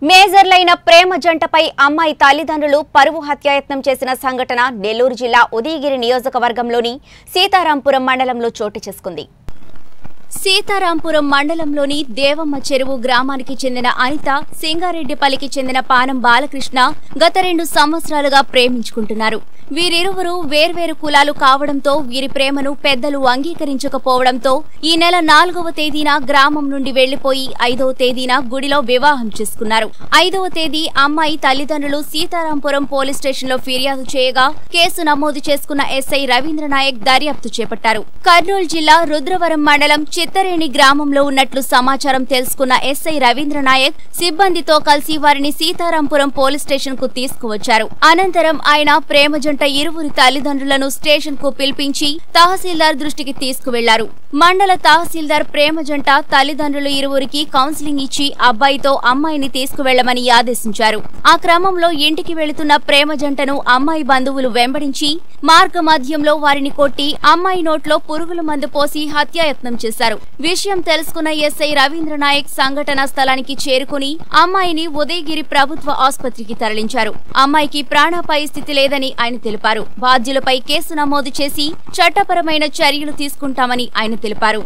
మేజర్లైన ప్రేమ జంటపై అమ్మాయి తల్లిదండ్రులు పరువు హత్యాయత్నం చేసిన సంఘటన నెల్లూరు జిల్లా ఉదయగిరి నియోజకవర్గంలోని సీతారాంపురం మండలంలో చోటు చేసుకుంది సీతారాంపురం మండలంలోని దేవమ్మ చెరువు గ్రామానికి చెందిన అనిత సింగారెడ్డిపల్లికి చెందిన పానం బాలకృష్ణ గత రెండు సంవత్సరాలుగా ప్రేమించుకుంటున్నారు వీరిరువురు వేర్వేరు కులాలు కావడంతో వీరి ప్రేమను పెద్దలు అంగీకరించకపోవడంతో ఈ నెల నాలుగవ తేదీన గ్రామం నుండి వెళ్లిపోయి ఐదవ తేదీన గుడిలో వివాహం చేసుకున్నారు ఐదవ తేదీ అమ్మాయి తల్లిదండ్రులు సీతారాంపురం పోలీస్ స్టేషన్లో ఫిర్యాదు చేయగా కేసు నమోదు చేసుకున్న ఎస్ఐ రవీంద్ర నాయక్ దర్యాప్తు చేపట్టారు కర్నూలు జిల్లా రుద్రవరం మండలం చిత్తరేణి గ్రామంలో ఉన్నట్లు సమాచారం తెలుసుకున్న ఎస్ఐ రవీంద్ర నాయక్ సిబ్బందితో కలిసి వారిని సీతారాంపురం పోలీస్ స్టేషన్ కు తీసుకువచ్చారు అనంతరం ఆయన ప్రేమ జంట ఇరువురి తల్లిదండ్రులను స్టేషన్ కు పిలిపించి తహసీల్దార్ దృష్టికి తీసుకువెళ్లారు మండల తహసీల్దార్ ప్రేమ జంట తల్లిదండ్రులు ఇరువురికి కౌన్సిలింగ్ ఇచ్చి అబ్బాయితో అమ్మాయిని తీసుకువెళ్లమని ఆదేశించారు ఆ క్రమంలో ఇంటికి వెళుతున్న ప్రేమ జంటను అమ్మాయి బంధువులు వెంబడించి మార్గ మధ్యంలో వారిని కొట్టి అమ్మాయి నోట్లో పురుగుల మందు పోసి హత్యాయత్నం చేశారు విషయం తెలుసుకున్న ఎస్ఐ రవీంద్ర నాయక్ సంఘటనా స్థలానికి చేరుకుని అమ్మాయిని ఉదయగిరి ప్రభుత్వ ఆసుపత్రికి తరలించారు అమ్మాయికి ప్రాణాపాయ స్థితి లేదని ఆయన తెలిపారు బాధ్యులపై కేసు నమోదు చేసి చట్టపరమైన చర్యలు తీసుకుంటామని ఆయన తెలిపారు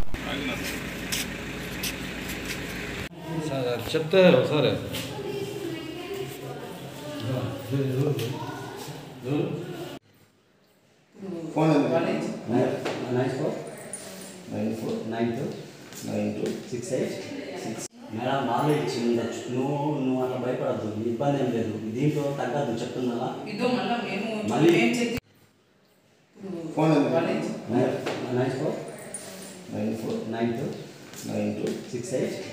సార్ చెప్తే ఒకసారి ఫోన్ ఎంత nine four nine four nine two nine two six eight six madam నాలో ఇచ్చి ఉండొచ్చు నువ్వు నువ్వు అట్లా భయపడద్దు నీ ఇబ్బంది ఏం లేదు దీంట్లో తగ్గద్దు చెప్తున్నా ఇదో మళ్ళా మేము మళ్ళీ- ఏం చెప్పి ఫోన్ ఎంత nine nine four nine four nine two nine two six eight